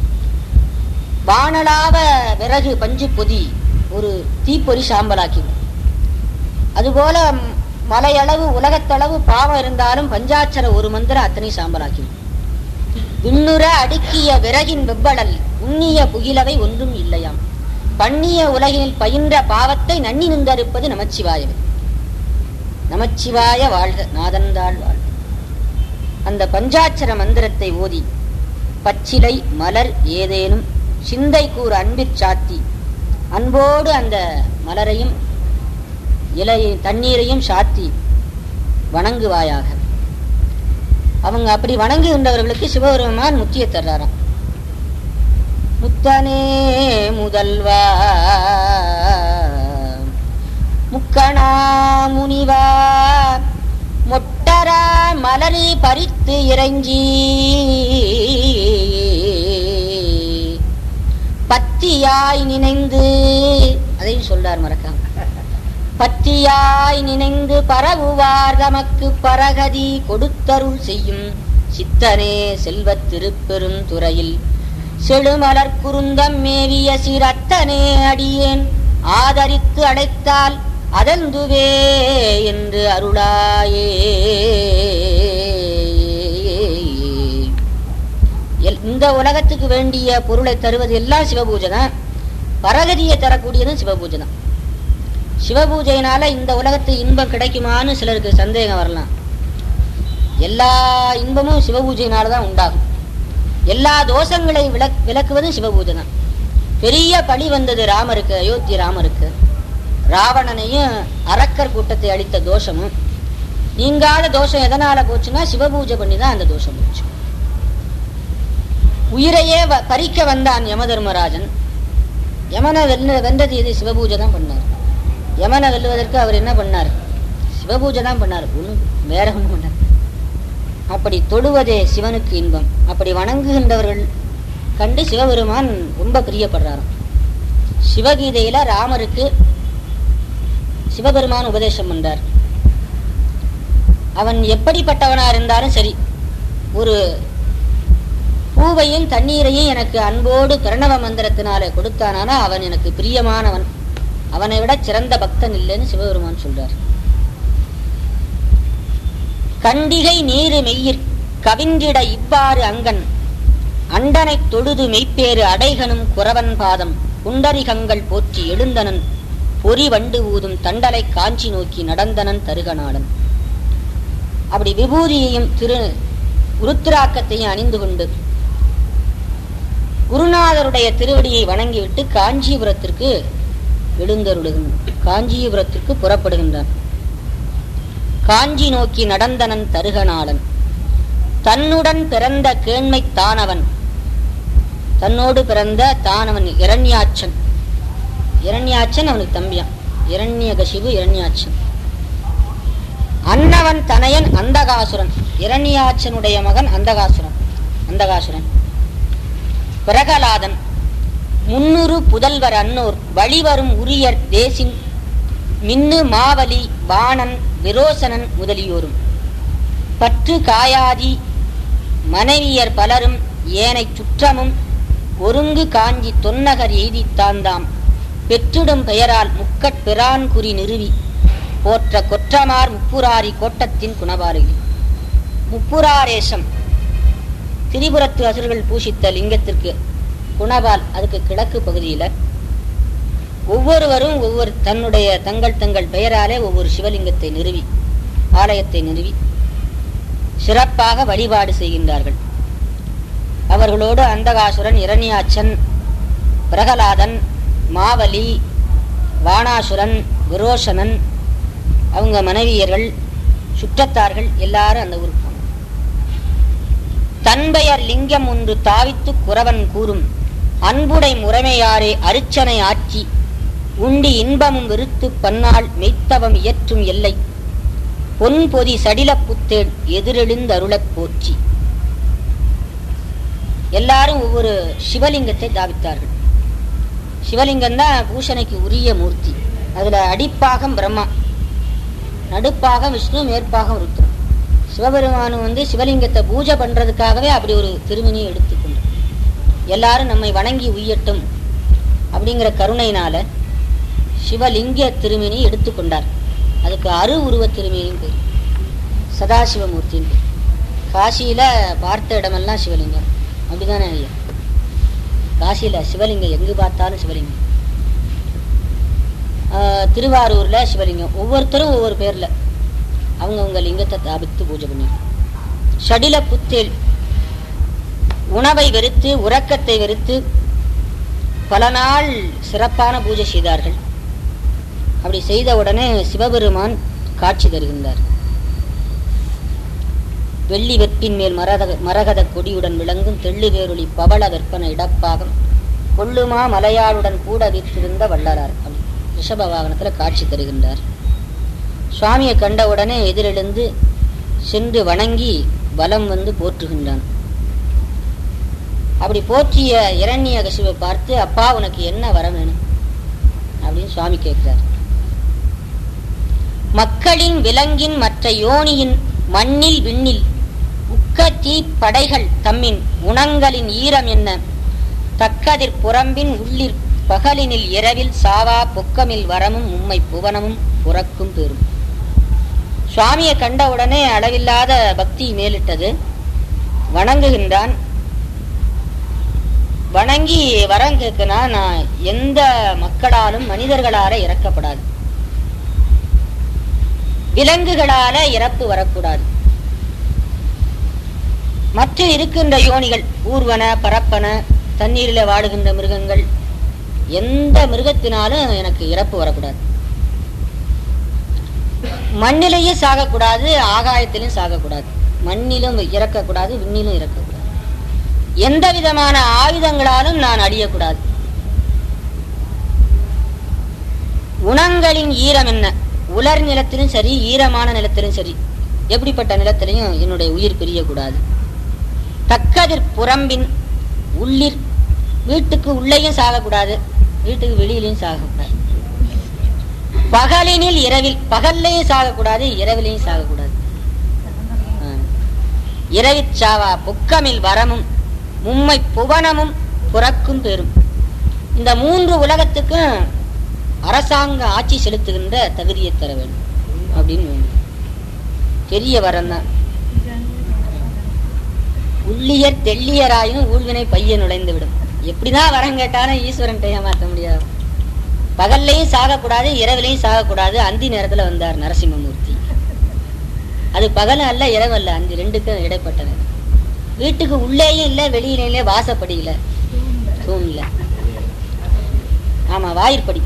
வானலாவ விறகு பஞ்சு பொதி ஒரு தீப்பொறி சாம்பலாக்கிடும் அதுபோல ம், மலையளவு உலகத்தளவு பாவம் இருந்தாலும் பஞ்சாட்சர ஒரு மந்திரம் அத்தனை சாம்பலாக்கிடும் விண்ணுற அடுக்கிய விறகின் வெவ்வடல் உண்ணிய புகிலவை ஒன்றும் இல்லையாம் பண்ணிய உலகினில் பயின்ற பாவத்தை நன்னி நின்றறுப்பது நமச்சிவாயவே நமச்சிவாய வாழ்க நாதந்தாள் வாழ்க அந்த பஞ்சாட்சர மந்திரத்தை ஓதி பச்சிலை மலர் ஏதேனும் சிந்தை கூறு அன்பிற் சாத்தி அன்போடு அந்த மலரையும் இலையை தண்ணீரையும் சாத்தி வணங்குவாயாக அவங்க அப்படி வணங்குகின்றவர்களுக்கு சிவபெருமான் முத்திய தர்றாராம் முத்தனே முதல்வா முக்கணா முனிவா மொட்டரா மலரி பறித்து இறங்கி பத்தியாய் நினைந்து அதையும் சொல்றார் மறக்காம பத்தியாய் நினைந்து பரவுவார் தமக்கு பரகதி கொடுத்தருள் செய்யும் சித்தனே செல்வத் திருப்பெரும் துறையில் செழுமலர் குருந்தம் மேவிய சிரத்தனே அடியேன் ஆதரித்து அடைத்தால் அதந்துவே என்று அருளாயே எல்- இந்த உலகத்துக்கு வேண்டிய பொருளை தருவது எல்லாம் சிவபூஜை தான் பரகதியை தரக்கூடியதும் சிவபூஜை தான் சிவபூஜையினால இந்த உலகத்து இன்பம் கிடைக்குமான்னு சிலருக்கு சந்தேகம் வரலாம் எல்லா இன்பமும் சிவபூஜையினால தான் உண்டாகும் எல்லா தோஷங்களை விலக் விலக்குவதும் சிவபூஜை தான் பெரிய பழி வந்தது ராமருக்கு அயோத்தி ராமருக்கு ராவணனையும் அரக்கர் கூட்டத்தை அளித்த தோஷமும் நீங்காத தோஷம் எதனால போச்சுன்னா சிவபூஜை பண்ணி தான் அந்த தோஷம் போச்சு உயிரையே வ- பறிக்க வந்தான் யமதர்மராஜன் யமனை வெல்ல வென்றது இது சிவபூஜை தான் பண்ணார் யமனை வெல்லுவதற்கு அவர் என்ன பண்ணார் சிவபூஜை தான் பண்ணார் ஒன்றும் வேற ஒன்றும் பண்ணார் அப்படி தொழுவதே சிவனுக்கு இன்பம் அப்படி வணங்குகின்றவர்கள் கண்டு சிவபெருமான் ரொம்ப பிரியப்படுறாராம் சிவகீதையில ராமருக்கு சிவபெருமான் உபதேசம் பண்றார் அவன் எப்படிப்பட்டவனா இருந்தாலும் சரி ஒரு பூவையும் தண்ணீரையும் எனக்கு அன்போடு பிரணவ மந்திரத்தினால கொடுத்தானானா அவன் எனக்கு பிரியமானவன் அவனை விட சிறந்த பக்தன் இல்லைன்னு சிவபெருமான் சொல்றார் கண்டிகை நீரு மெய்யிற் கவிந்திட இவ்வாறு அங்கன் அண்டனைத் தொழுது மெய்ப்பேறு அடைகனும் குறவன் பாதம் குண்டரிகங்கள் போற்றி எழுந்தனன் பொறி வண்டு ஊதும் தண்டலை காஞ்சி நோக்கி நடந்தனன் தருகநாடன் அப்படி விபூதியையும் திரு உருத்திராக்கத்தையும் அணிந்து கொண்டு குருநாதருடைய திருவடியை வணங்கிவிட்டு காஞ்சிபுரத்திற்கு எழுந்தருளுகின்றான் காஞ்சிபுரத்திற்கு புறப்படுகின்றான் காஞ்சி நோக்கி நடந்தனன் தருகநாளன் தன்னுடன் பிறந்த கேண்மை தானவன் தன்னோடு பிறந்த தானவன் இரண்யாட்சன் இரண்யாட்சன் அவனுக்கு தம்பியான் இரண்யகசிபு இரண்யாட்சன் அன்னவன் தனையன் அந்தகாசுரன் இரண்யாட்சனுடைய மகன் அந்தகாசுரன் அந்தகாசுரன் பிரகலாதன் முன்னூறு புதல்வர் அன்னோர் வழிவரும் உரியர் தேசின் மின்னு மாவலி வாணன் விரோசனன் முதலியோரும் பற்று காயாதி மனைவியர் பலரும் ஏனைச் சுற்றமும் ஒருங்கு காஞ்சி தொன்னகர் எய்தித்தாந்தாம் பெற்றிடும் பெயரால் முக்கட் பிரான் குறி நிறுவி போற்ற கொற்றமார் முப்புராரி கோட்டத்தின் குணபாரகி முப்புராரேசம் திரிபுரத்து அசுரர்கள் பூஷித்த லிங்கத்திற்கு குணபால் அதுக்கு கிழக்கு பகுதியில ஒவ்வொருவரும் ஒவ்வொரு தன்னுடைய தங்கள் தங்கள் பெயராலே ஒவ்வொரு சிவலிங்கத்தை நிறுவி ஆலயத்தை நிறுவி சிறப்பாக வழிபாடு செய்கின்றார்கள் அவர்களோடு அந்தகாசுரன் இரணியாச்சன் பிரகலாதன் மாவலி வாணாசுரன் விரோசனன் அவங்க மனைவியர்கள் சுற்றத்தார்கள் எல்லாரும் அந்த ஊருக்கு போனாங்க தன்பெயர் லிங்கம் ஒன்று தாவித்து குறவன் கூறும் அன்புடை முறைமையாரே அருச்சனை ஆட்சி உண்டி இன்பமும் வெறுத்து பன்னாள் மெய்த்தவம் இயற்றும் எல்லை பொன் பொதி சடிலப் புத்தேன் எதிரெழுந்தருளப் போற்றி எல்லாரும் ஒவ்வொரு சிவலிங்கத்தை தாவித்தார்கள் சிவலிங்கம் தான் பூஷணைக்கு உரிய மூர்த்தி அதுல அடிப்பாகம் பிரம்மா நடுப்பாகம் விஷ்ணு மேற்பாகம் ருத்ரம் சிவபெருமானும் வந்து சிவலிங்கத்தை பூஜை பண்றதுக்காகவே அப்படி ஒரு திருமணியை எடுத்துக்கொண்டார் எல்லாரும் நம்மை வணங்கி உய்யட்டும் அப்படிங்கிற கருணையினால சிவலிங்க திருமணி எடுத்துக்கொண்டார் அதுக்கு அரு உருவ திருமணியும் பேர் சதாசிவமூர்த்தின்னு பேர் காசியில பார்த்த இடமெல்லாம் சிவலிங்கம் அப்படிதானே ஐயா காசியில சிவலிங்கம் எங்கு பார்த்தாலும் சிவலிங்கம் ஆஹ் திருவாரூர்ல சிவலிங்கம் ஒவ்வொருத்தரும் ஒவ்வொரு பேர்ல அவங்கவுங்க லிங்கத்தை தாபித்து பூஜை பண்ணிருக்காங்க ஷடில புத்தேல் உணவை வெறுத்து உறக்கத்தை வெறுத்து பல நாள் சிறப்பான பூஜை செய்தார்கள் அப்படி செய்த உடனே சிவபெருமான் காட்சி தருகின்றார் வெள்ளி வெற்பின் மேல் மரத மரகத கொடியுடன் விளங்கும் தெள்ளு வேரொளி பவள வெற்பன இடப்பாகம் கொள்ளுமா மலையாளுடன் கூட வீற்றிருந்த வள்ளலார் அப்படி ரிஷப வாகனத்துல காட்சி தருகின்றார் சுவாமியை கண்ட உடனே எதிரெழுந்து சென்று வணங்கி வலம் வந்து போற்றுகின்றான் அப்படி போற்றிய இரண்ய கசிவை பார்த்து அப்பா உனக்கு என்ன வர வேணும் அப்படின்னு சுவாமி கேட்கிறார் மக்களின் விலங்கின் மற்ற யோனியின் மண்ணில் விண்ணில் உக்க தீ படைகள் தம்மின் உணங்களின் ஈரம் என்ன தக்கதிர் புறம்பின் உள்ளிற் பகலினில் இரவில் சாவா பொக்கமில் வரமும் உம்மை புவனமும் புறக்கும் பெறும் சுவாமியை கண்டவுடனே அளவில்லாத பக்தி மேலிட்டது வணங்குகின்றான் வணங்கி வரம் கேட்கனா நான் எந்த மக்களாலும் மனிதர்களால இறக்கப்படாது விலங்குகளால இறப்பு வரக்கூடாது மற்ற இருக்கின்ற யோனிகள் ஊர்வன பரப்பன தண்ணீரில் வாடுகின்ற மிருகங்கள் எந்த மிருகத்தினாலும் எனக்கு இறப்பு வரக்கூடாது மண்ணிலேயும் சாகக்கூடாது ஆகாயத்திலும் சாகக்கூடாது மண்ணிலும் இறக்கக்கூடாது விண்ணிலும் இறக்கக்கூடாது எந்த விதமான ஆயுதங்களாலும் நான் அழியக்கூடாது உணங்களின் ஈரம் என்ன உலர் நிலத்திலும் சரி ஈரமான நிலத்திலும் சரி எப்படிப்பட்ட நிலத்திலையும் என்னுடைய உயிர் பிரியக்கூடாது தக்கதிர் புறம்பின் உள்ளிர் வீட்டுக்கு உள்ளேயும் சாகக்கூடாது வீட்டுக்கு வெளியிலையும் சாகக்கூடாது பகலினில் இரவில் பகல்லையும் சாகக்கூடாது இரவிலையும் சாகக்கூடாது ஆ. இரவிற் சாவா புக்கமில் வரமும் மும்மை புவனமும் புறக்கும் பெறும் இந்த மூன்று உலகத்துக்கும் அரசாங்க ஆட்சி செலுத்துகின்ற தகுதியை தர வேண்டும் அப்படின்னு வேண்டும் பெரிய வரம் தான் உள்ளியர் தெள்ளியராயும் ஊழ்வினை பைய நுழைந்து விடும் எப்படிதான் வரம் கேட்டாலும் ஈஸ்வரன் ஏமாற்ற முடியாது பகல்லையும் சாகக்கூடாது இரவிலையும் சாகக்கூடாது அந்தி நேரத்துல வந்தார் நரசிம்மமூர்த்தி அது பகல் அல்ல இரவு அல்ல அந்த ரெண்டுக்கும் இடைப்பட்ட நேரம் வீட்டுக்கு உள்ளேயும் இல்ல வெளியிலையும் இல்ல வாசப்படி இல்ல தூண்ல ஆமா வாயிற்படி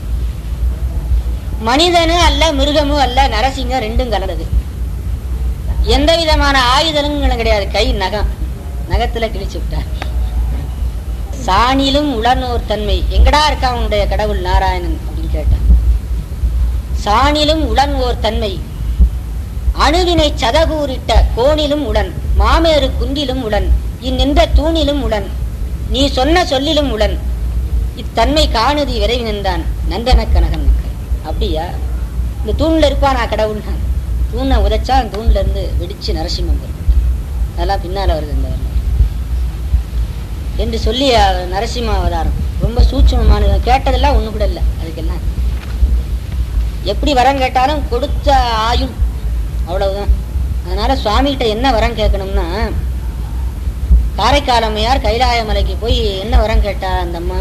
மனிதனும் அல்ல மிருகமும் அல்ல நரசிங்கம் ரெண்டும் கலந்தது எந்த விதமான ஆயுதங்களும் கிடையாது கை நகம் நகத்துல கிழிச்சு விட்டார் சாணிலும் உளனோர் தன்மை எங்கடா இருக்கா உன்னுடைய கடவுள் நாராயணன் அப்படின்னு கேட்டான் சாணிலும் உளன் ஓர் தன்மை அணுவினை சதகூரிட்ட கோணிலும் உடன் மாமேறு குன்றிலும் உடன் இந்நின்ற தூணிலும் உடன் நீ சொன்ன சொல்லிலும் உடன் இத்தன்மை காணுதி விரைவி நின்றான் நந்தன கனகன் அப்படியா இந்த தூண்ல இருப்பானா கடவுள் தூணை உதைச்சா அந்த தூண்ல இருந்து வெடிச்சு நரசிம்மம் வரும் அதெல்லாம் பின்னால வருது இந்த வரலாறு. என்று சொல்லி அவர் நரசிம்ம அவதாரம் ரொம்ப சூட்சமமானது கேட்டதெல்லாம் ஒண்ணு கூட இல்லை அதுக்கெல்லாம் எப்படி வரம் கேட்டாலும் கொடுத்த ஆயுள் அவ்வளவுதான் அதனால சுவாமிகிட்ட என்ன வரம் கேட்கணும்னா காரைக்கால் அம்மையார் கைலாய மலைக்கு போய் என்ன வரம் கேட்டா அந்த அம்மா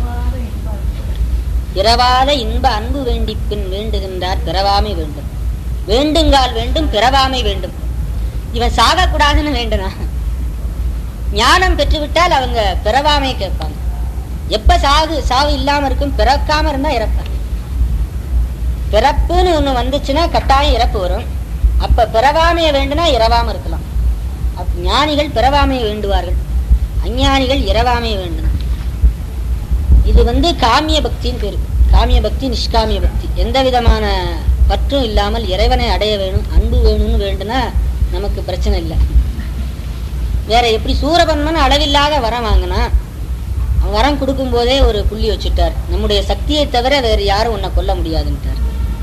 பிறவாத இன்ப அன்பு வேண்டி பின் வேண்டுகின்றார் பிறவாமை வேண்டும் வேண்டுங்கால் வேண்டும் பிறவாமை வேண்டும் இவன் சாகக்கூடாதுன்னு வேண்டுனா ஞானம் பெற்றுவிட்டால் அவங்க பிறவாமை கேட்பாங்க எப்ப சாகு சாவு இல்லாம இருக்கும் பிறக்காம இருந்தா இறப்பாங்க பிறப்புன்னு ஒண்ணு வந்துச்சுன்னா கட்டாயம் இறப்பு வரும் அப்ப பிறவாமைய வேண்டுனா இறவாம இருக்கலாம் அப்ப ஞானிகள் பிறவாமை வேண்டுவார்கள் அஞ்ஞானிகள் இரவாமை வேண்டும் இது வந்து காமிய பக்தின்னு பேரு காமிய பக்தி நிஷ்காமிய பக்தி எந்த விதமான பற்றும் இல்லாமல் இறைவனை அடைய வேணும் அன்பு வேணும்னு வேண்டுனா நமக்கு பிரச்சனை இல்லை வேற எப்படி சூரபன்மன் அளவில்லாத வரம் வாங்கினா அவன் வரம் கொடுக்கும் போதே ஒரு புள்ளி வச்சுட்டார் நம்முடைய சக்தியை தவிர வேறு யாரும் உன்னை கொல்ல முடியாதுன்ட்டார்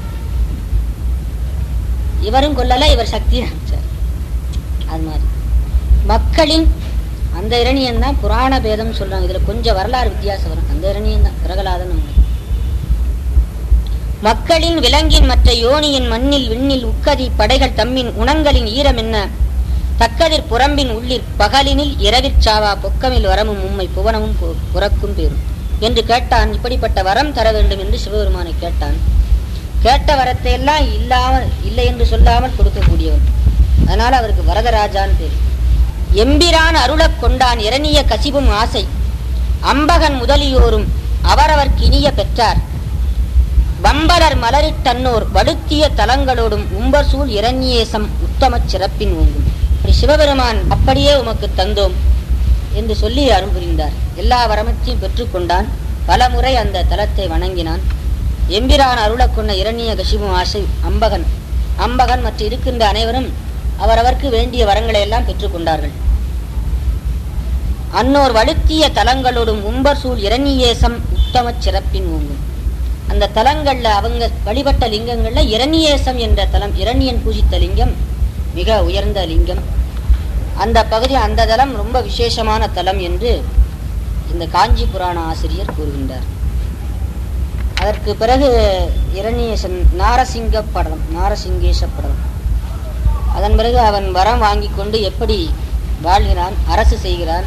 இவரும் கொல்லல இவர் சக்தியை அமைச்சார் அது மாதிரி மக்களின் அந்த இரணியன் தான் புராண பேதம் சொல்றாங்க இதுல கொஞ்சம் வரலாறு வித்தியாசம் வரும் அந்த இரணியன் தான் பிரகலாதன் அவங்க மக்களின் விலங்கின் மற்ற யோனியின் மண்ணில் விண்ணில் உக்கதி படைகள் தம்மின் உணங்களின் ஈரம் என்ன தக்கதிர் புறம்பின் உள்ளிற் பகலினில் இரவிற் சாவா பொக்கமில் வரமும் உம்மை புவனமும் பு- புறக்கும் பேரும் என்று கேட்டான் இப்படிப்பட்ட வரம் தர வேண்டும் என்று சிவபெருமானை கேட்டான் கேட்ட வரத்தை எல்லாம் இல்லாமல் இல்லை என்று சொல்லாமல் கொடுக்கக்கூடியவன் அதனால அவருக்கு வரதராஜான்னு பேர் எம்பிரான் அருளக் கொண்டான் இரணிய கசிவும் ஆசை அம்பகன் முதலியோரும் அவரவர்க்கு இனிய பெற்றார் வம்பலர் மலரிட் தன்னோர் வடுத்திய தலங்களோடும் உம்பர்சூழ் இரண்யேசம் உத்தமச் சிறப்பின் ஓங்கும் இப்படி சிவபெருமான் அப்படியே உமக்கு தந்தோம் என்று சொல்லி அருள் புரிந்தார் எல்லா வரமத்தையும் பெற்றுக்கொண்டான் பலமுறை அந்த தலத்தை வணங்கினான் எம்பிரான் அருளக் கொண்ட இரணிய கசிபும் ஆசை அம்பகன் அம்பகன் மற்றும் இருக்கின்ற அனைவரும் அவரவர்க்கு வேண்டிய வரங்களை எல்லாம் பெற்றுக்கொண்டார்கள் அன்னோர் வழுத்திய தலங்களோடும் உம்பர் சூழ் இரணியேசம் உத்தமச் சிறப்பின் ஓங்கும் அந்த தலங்கள்ல அவங்க வழிபட்ட லிங்கங்கள்ல இரணியேசம் என்ற தலம் இரணியன் பூஜித்த லிங்கம் மிக உயர்ந்த லிங்கம் அந்த பகுதி அந்த தலம் ரொம்ப விசேஷமான தலம் என்று இந்த காஞ்சி புராண ஆசிரியர் கூறுகின்றார் அதற்கு பிறகு இரணியேசன் நாரசிங்க படலம் நாரசிங்கேச படலம் அதன் பிறகு அவன் வரம் வாங்கி கொண்டு எப்படி வாழ்கிறான் அரசு செய்கிறான்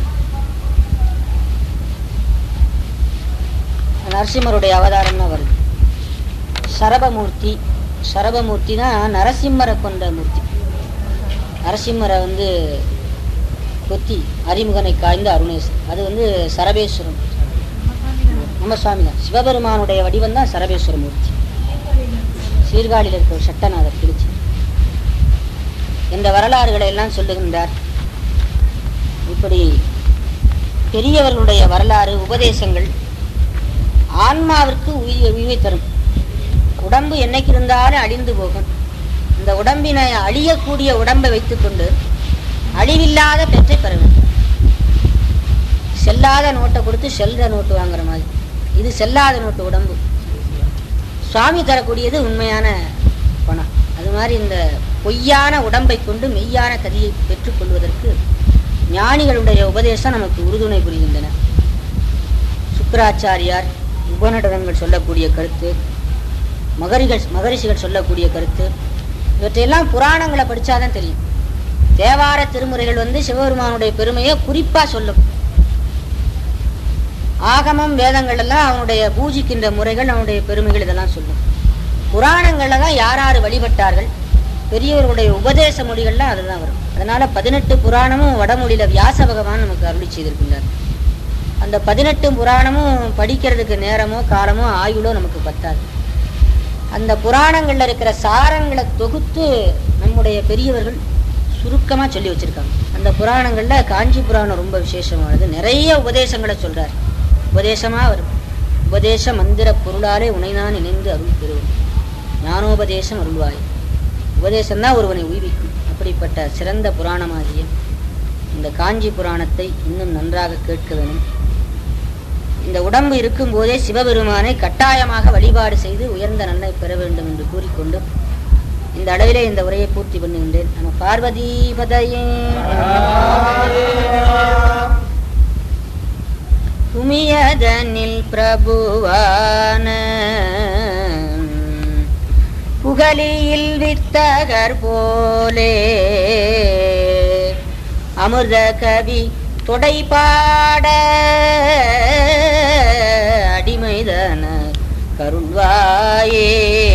நரசிம்மருடைய அவதாரம்னா வருது சரபமூர்த்தி சரபமூர்த்தி தான் நரசிம்மரை கொண்ட மூர்த்தி நரசிம்மரை வந்து கொத்தி அறிமுகனை காய்ந்த அருணேசன் அது வந்து சரபேஸ்வரம் நம்ம சுவாமி தான் சிவபெருமானுடைய வடிவம் தான் சரபேஸ்வர மூர்த்தி சீர்காழியில் இருக்கிற ஒரு சட்டநாதர் திருச்சி என்ற வரலாறுகளை எல்லாம் சொல்லுகின்றார் இப்படி பெரியவர்களுடைய வரலாறு உபதேசங்கள் ஆன்மாவிற்கு உயிர் உயிரை தரும் உடம்பு என்னைக்கு இருந்தாலும் அழிந்து போகும் இந்த உடம்பினை அழியக்கூடிய உடம்பை வைத்துக்கொண்டு அழிவில்லாத பெற்றை பெற வேண்டும் செல்லாத நோட்டை கொடுத்து செல்ற நோட்டு வாங்குற மாதிரி இது செல்லாத நோட்டு உடம்பு சுவாமி தரக்கூடியது உண்மையான பணம் அது மாதிரி இந்த பொய்யான உடம்பை கொண்டு மெய்யான கதியை பெற்றுக்கொள்வதற்கு ஞானிகளுடைய உபதேசம் நமக்கு உறுதுணை புரிகின்றன சுக்கராச்சாரியார் உபநடனங்கள் சொல்லக்கூடிய கருத்து மகரிகள் மகரிஷிகள் சொல்லக்கூடிய கருத்து இவற்றையெல்லாம் புராணங்களை படிச்சாதான் தெரியும் தேவார திருமுறைகள் வந்து சிவபெருமானுடைய பெருமையை குறிப்பா சொல்லும் ஆகமம் வேதங்கள் எல்லாம் அவனுடைய பூஜிக்கின்ற முறைகள் அவனுடைய பெருமைகள் இதெல்லாம் சொல்லும் புராணங்கள்ல தான் யார் யார் வழிபட்டார்கள் பெரியவர்களுடைய உபதேச மொழிகள்லாம் அதுதான் வரும் அதனால பதினெட்டு புராணமும் வடமொழியில வியாச பகவான் நமக்கு அருளி செய்திருக்கின்றார் அந்த பதினெட்டு புராணமும் படிக்கிறதுக்கு நேரமோ காலமோ ஆயுளோ நமக்கு பத்தாது அந்த புராணங்கள்ல இருக்கிற சாரங்களை தொகுத்து நம்முடைய பெரியவர்கள் சுருக்கமா சொல்லி வச்சிருக்காங்க அந்த புராணங்கள்ல காஞ்சி புராணம் ரொம்ப விசேஷமானது நிறைய உபதேசங்களை சொல்றார் உபதேசமா வரும் உபதேச மந்திர பொருளாலே உனைதான் இணைந்து அருள் பெறுவோம் ஞானோபதேசம் அருள்வாய் உபதேசம்தான் ஒருவனை உய்விக்கும் அப்படிப்பட்ட சிறந்த புராணமாகிய இந்த காஞ்சி புராணத்தை இன்னும் நன்றாக கேட்க வேண்டும் இந்த உடம்பு இருக்கும் போதே சிவபெருமானை கட்டாயமாக வழிபாடு செய்து உயர்ந்த நன்மை பெற வேண்டும் என்று கூறிக்கொண்டு இந்த அளவிலே இந்த உரையை பூர்த்தி பண்ணுகின்றேன் நம்ம பார்வதி பதையே துமியதனில் பிரபுவான புகழியில் வித்தகர் போலே அமிர்த கவி தொடைபாட அடிமைதன கருள்வாயே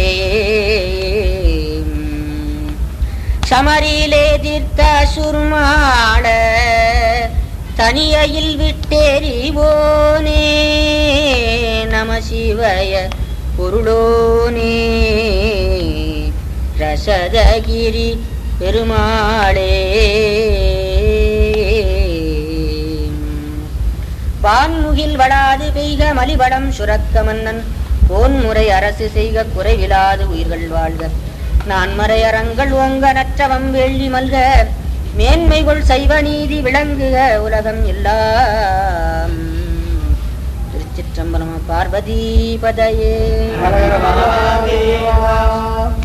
சமரிலே தீர்த்த சுருமாள தனியையில் விட்டெறிவோனே நம சிவய பொருளோனே ரசதகிரி பெருமாளே வான்முகில் வடாது பெய்க மலிபடம் சுரக்க மன்னன் கோன்முறை அரசு செய்க குறைவிலாது உயிர்கள் வாழ்க நான்மறை அறங்கள் ஓங்க நற்றவம் வெள்ளி மல்க மேன்மைகள் சைவ நீதி விளங்குக உலகம் எல்லாம் திருச்சிற்றம்பலம் பார்வதி பதையே ஹர ஹர மகாதேவா